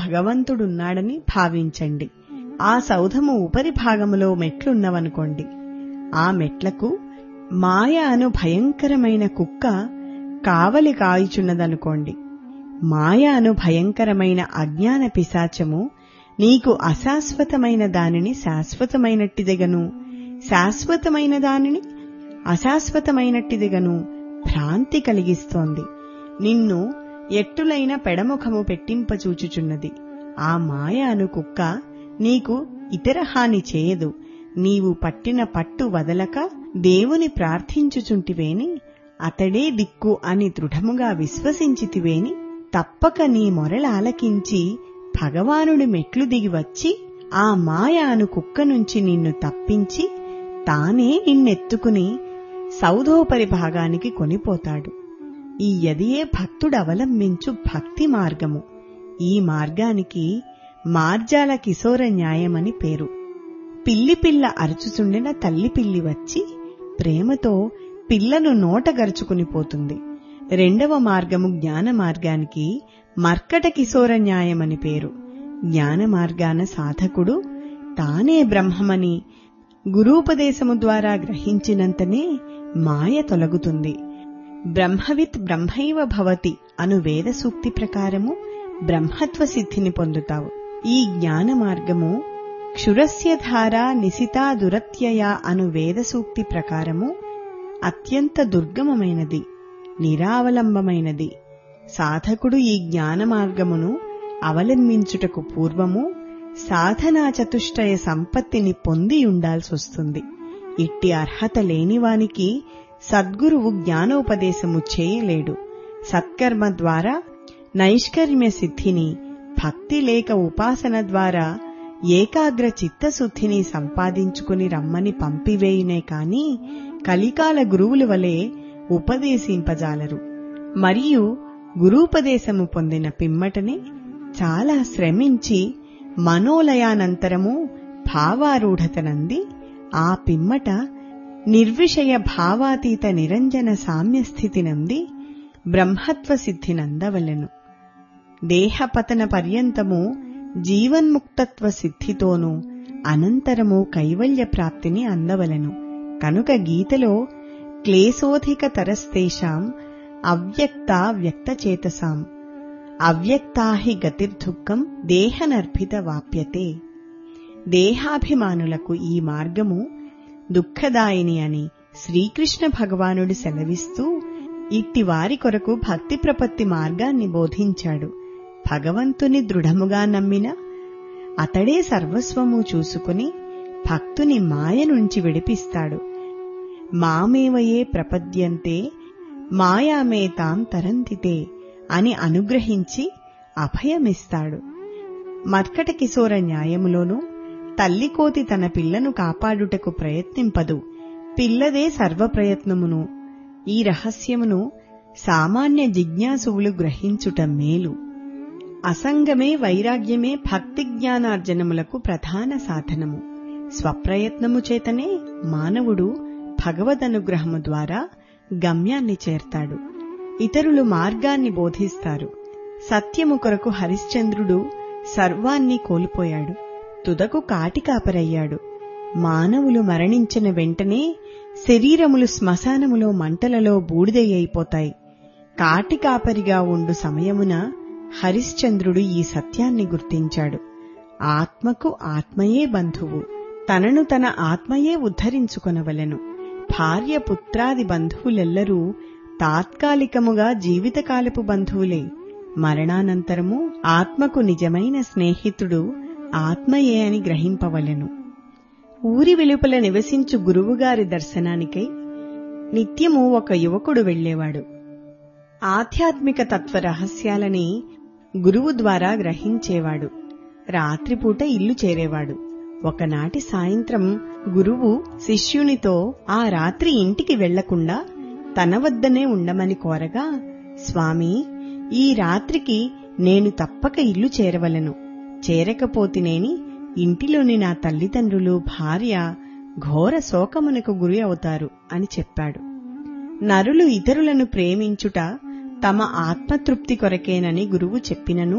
భగవంతుడున్నాడని భావించండి ఆ సౌధము ఉపరి భాగములో మెట్లున్నవనుకోండి ఆ మెట్లకు మాయ అను భయంకరమైన కుక్క కావలి కాయుచున్నదనుకోండి మాయ అను భయంకరమైన అజ్ఞాన పిశాచము నీకు అశాశ్వతమైన దానిని శాశ్వతమైనట్టిదిగను శాశ్వతమైన దానిని అశాశ్వతమైనట్టిదిగను భ్రాంతి కలిగిస్తోంది నిన్ను ఎట్టులైన పెడముఖము పెట్టింపచూచుచున్నది ఆ మాయ అను కుక్క నీకు ఇతర హాని చేయదు నీవు పట్టిన పట్టు వదలక దేవుని ప్రార్థించుచుంటివేని అతడే దిక్కు అని దృఢముగా విశ్వసించితివేని తప్పక నీ మొరల ఆలకించి భగవానుడి మెట్లు దిగి వచ్చి ఆ మాయ అను కుక్క నుంచి నిన్ను తప్పించి తానే నిన్నెత్తుకుని సౌధోపరి భాగానికి కొనిపోతాడు ఈ యదియే భక్తుడవలంబించు భక్తి మార్గము ఈ మార్గానికి మార్జాల కిశోర న్యాయమని పేరు పిల్లి పిల్ల అరుచుచుండిన తల్లి పిల్లి వచ్చి ప్రేమతో పిల్లను నోట గరుచుకుని పోతుంది రెండవ మార్గము జ్ఞాన మార్గానికి మర్కట కిశోర న్యాయమని పేరు జ్ఞాన మార్గాన సాధకుడు తానే బ్రహ్మమని గురూపదేశము ద్వారా గ్రహించినంతనే మాయ తొలగుతుంది బ్రహ్మవిత్ బ్రహ్మైవ భవతి అను వేద సూక్తి ప్రకారము బ్రహ్మత్వ సిద్ధిని పొందుతావు ఈ జ్ఞాన మార్గము క్షురస్య ధార నిశితా దురత్యయ అను వేద సూక్తి ప్రకారము అత్యంత దుర్గమమైనది నిరావలంబమైనది సాధకుడు ఈ జ్ఞాన మార్గమును అవలంబించుటకు పూర్వము సాధనా చతుష్టయ సంపత్తిని పొంది ఉండాల్సొస్తుంది ఇట్టి అర్హత లేనివానికి సద్గురువు జ్ఞానోపదేశము చేయలేడు సత్కర్మ ద్వారా నైష్కర్మ్య సిద్ధిని భక్తి లేక ఉపాసన ద్వారా ఏకాగ్ర చిత్తశుద్ధిని సంపాదించుకుని రమ్మని పంపివేయునే కాని కలికాల గురువుల వలె ఉపదేశింపజాలరు మరియు గురూపదేశము పొందిన పిమ్మటనే చాలా శ్రమించి మనోలయానంతరము భావారూఢతనంది ఆ పిమ్మట నిర్విషయ భావాతీత నిరంజన సామ్యస్థితినంది బ్రహ్మత్వ సిద్ధినందవలెను దేహపతన పర్యంతము జీవన్ముక్తత్వ సిద్ధితోనూ అనంతరము కైవల్య ప్రాప్తిని అందవలెను కనుక గీతలో క్లేశోధిక తరస్తేషాం అవ్యక్త వ్యక్తచేతసాం అవ్యక్తాహి గతిర్దుఃఖం దేహనర్భిత వాప్యతే దేహాభిమానులకు ఈ మార్గము దుఃఖదాయిని అని శ్రీకృష్ణ భగవానుడు సెలవిస్తూ ఇట్టి వారి కొరకు భక్తి ప్రపత్తి మార్గాన్ని బోధించాడు భగవంతుని దృఢముగా నమ్మిన అతడే సర్వస్వము చూసుకుని భక్తుని మాయ నుంచి విడిపిస్తాడు మామేవయే ప్రపద్యంతే మాయామే తాం తరంతితే అని అనుగ్రహించి అభయమిస్తాడు మర్కట కిశోర న్యాయములోనూ తల్లికోతి తన పిల్లను కాపాడుటకు ప్రయత్నింపదు పిల్లదే సర్వప్రయత్నమును ఈ రహస్యమును సామాన్య జిజ్ఞాసువులు గ్రహించుట మేలు అసంగమే వైరాగ్యమే భక్తి జ్ఞానార్జనములకు ప్రధాన సాధనము స్వప్రయత్నము చేతనే మానవుడు భగవదనుగ్రహము ద్వారా గమ్యాన్ని చేర్తాడు ఇతరులు మార్గాన్ని బోధిస్తారు సత్యము కొరకు హరిశ్చంద్రుడు సర్వాన్ని కోల్పోయాడు తుదకు కాటికాపరయ్యాడు మానవులు మరణించిన వెంటనే శరీరములు శ్మశానములో మంటలలో బూడిదయ్యిపోతాయి కాటికాపరిగా ఉండు సమయమున హరిశ్చంద్రుడు ఈ సత్యాన్ని గుర్తించాడు ఆత్మకు ఆత్మయే బంధువు తనను తన ఆత్మయే ఉద్ధరించుకొనవలెను భార్య పుత్రాది బంధువులెల్లరూ తాత్కాలికముగా జీవితకాలపు బంధువులే మరణానంతరము ఆత్మకు నిజమైన స్నేహితుడు ఆత్మయే అని గ్రహింపవలెను ఊరి వెలుపల నివసించు గురువుగారి దర్శనానికై నిత్యము ఒక యువకుడు వెళ్లేవాడు ఆధ్యాత్మిక తత్వ రహస్యాలని గురువు ద్వారా గ్రహించేవాడు రాత్రిపూట ఇల్లు చేరేవాడు ఒకనాటి సాయంత్రం గురువు శిష్యునితో ఆ రాత్రి ఇంటికి వెళ్లకుండా తన వద్దనే ఉండమని కోరగా స్వామి ఈ రాత్రికి నేను తప్పక ఇల్లు చేరవలను చేరకపోతినేని ఇంటిలోని నా తల్లిదండ్రులు భార్య ఘోర శోకమునకు గురి అవుతారు అని చెప్పాడు నరులు ఇతరులను ప్రేమించుట తమ ఆత్మతృప్తి కొరకేనని గురువు చెప్పినను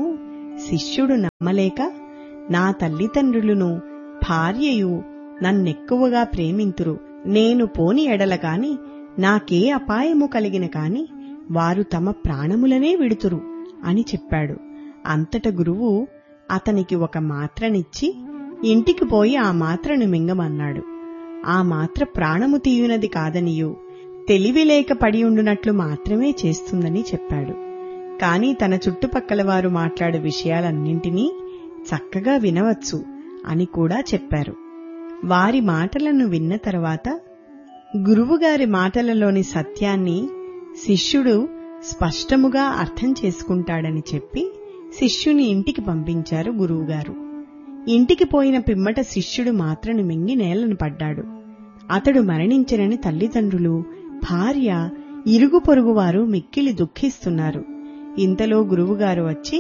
శిష్యుడు నమ్మలేక నా తల్లిదండ్రులను భార్యయు నన్నెక్కువగా ప్రేమింతురు నేను పోని ఎడల కాని నాకే అపాయము కలిగిన కాని వారు తమ ప్రాణములనే విడుతురు అని చెప్పాడు అంతట గురువు అతనికి ఒక మాత్రనిచ్చి ఇంటికి పోయి ఆ మాత్రను మింగమన్నాడు ఆ మాత్ర ప్రాణము తీయునది కాదనియు తెలివి లేక పడి ఉండునట్లు మాత్రమే చేస్తుందని చెప్పాడు కాని తన చుట్టుపక్కల వారు మాట్లాడు విషయాలన్నింటినీ చక్కగా వినవచ్చు అని కూడా చెప్పారు వారి మాటలను విన్న తర్వాత గురువుగారి మాటలలోని సత్యాన్ని శిష్యుడు స్పష్టముగా అర్థం చేసుకుంటాడని చెప్పి శిష్యుని ఇంటికి పంపించారు గురువుగారు ఇంటికి పోయిన పిమ్మట శిష్యుడు మాత్రను మింగి నేలను పడ్డాడు అతడు మరణించనని తల్లిదండ్రులు భార్య ఇరుగు పొరుగువారు మిక్కిలి దుఃఖిస్తున్నారు ఇంతలో గురువుగారు వచ్చి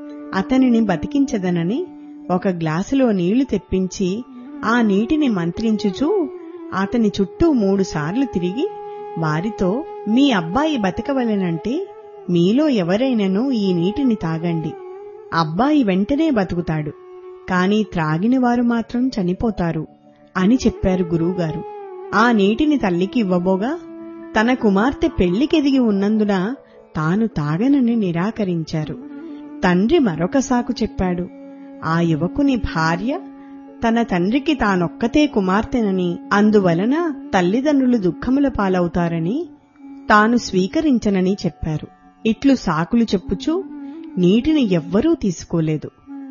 అతనిని బతికించదనని ఒక గ్లాసులో నీళ్లు తెప్పించి ఆ నీటిని మంత్రించుచూ అతని చుట్టూ మూడు సార్లు తిరిగి వారితో మీ అబ్బాయి బతకవలెనంటే మీలో ఎవరైనను ఈ నీటిని తాగండి అబ్బాయి వెంటనే బతుకుతాడు కాని త్రాగిన వారు మాత్రం చనిపోతారు అని చెప్పారు గురువుగారు ఆ నీటిని తల్లికి ఇవ్వబోగా తన కుమార్తె పెళ్లికెదిగి ఉన్నందున తాను తాగనని నిరాకరించారు తండ్రి మరొక సాకు చెప్పాడు ఆ యువకుని భార్య తన తండ్రికి తానొక్కతే కుమార్తెనని అందువలన తల్లిదండ్రులు దుఃఖముల పాలవుతారని తాను స్వీకరించనని చెప్పారు ఇట్లు సాకులు చెప్పుచూ నీటిని ఎవ్వరూ తీసుకోలేదు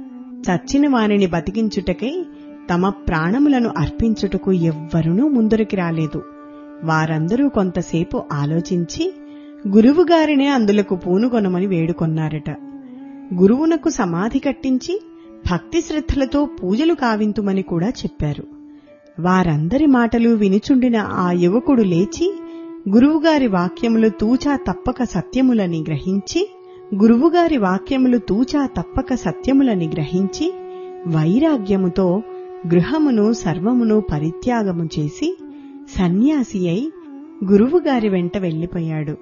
చచ్చిన వారిని బతికించుటకై తమ ప్రాణములను అర్పించుటకు ఎవ్వరునూ ముందరికి రాలేదు వారందరూ కొంతసేపు ఆలోచించి గురువుగారినే అందులకు పూనుకొనమని వేడుకొన్నారట గురువునకు సమాధి కట్టించి భక్తి శ్రద్ధలతో పూజలు కావింతుమని కూడా చెప్పారు వారందరి మాటలు వినుచుండిన ఆ యువకుడు లేచి గురువుగారి వాక్యములు తూచా తప్పక సత్యములని గ్రహించి గురువుగారి వాక్యములు తూచా తప్పక సత్యములని గ్రహించి వైరాగ్యముతో గృహమును సర్వమును పరిత్యాగము చేసి సన్యాసి అయి గురువుగారి వెంట వెళ్లిపోయాడు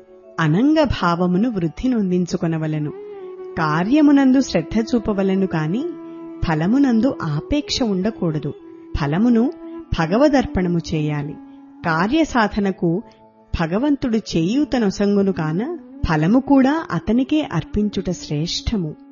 అనంగ భావమును వృద్ధి నొందించుకొనవలను కార్యమునందు శ్రద్ధ చూపవలను కాని ఫలమునందు ఆపేక్ష ఉండకూడదు ఫలమును భగవదర్పణము చేయాలి కార్యసాధనకు భగవంతుడు చేయూతనొసంగును కాన ఫలము కూడా అతనికే అర్పించుట శ్రేష్టము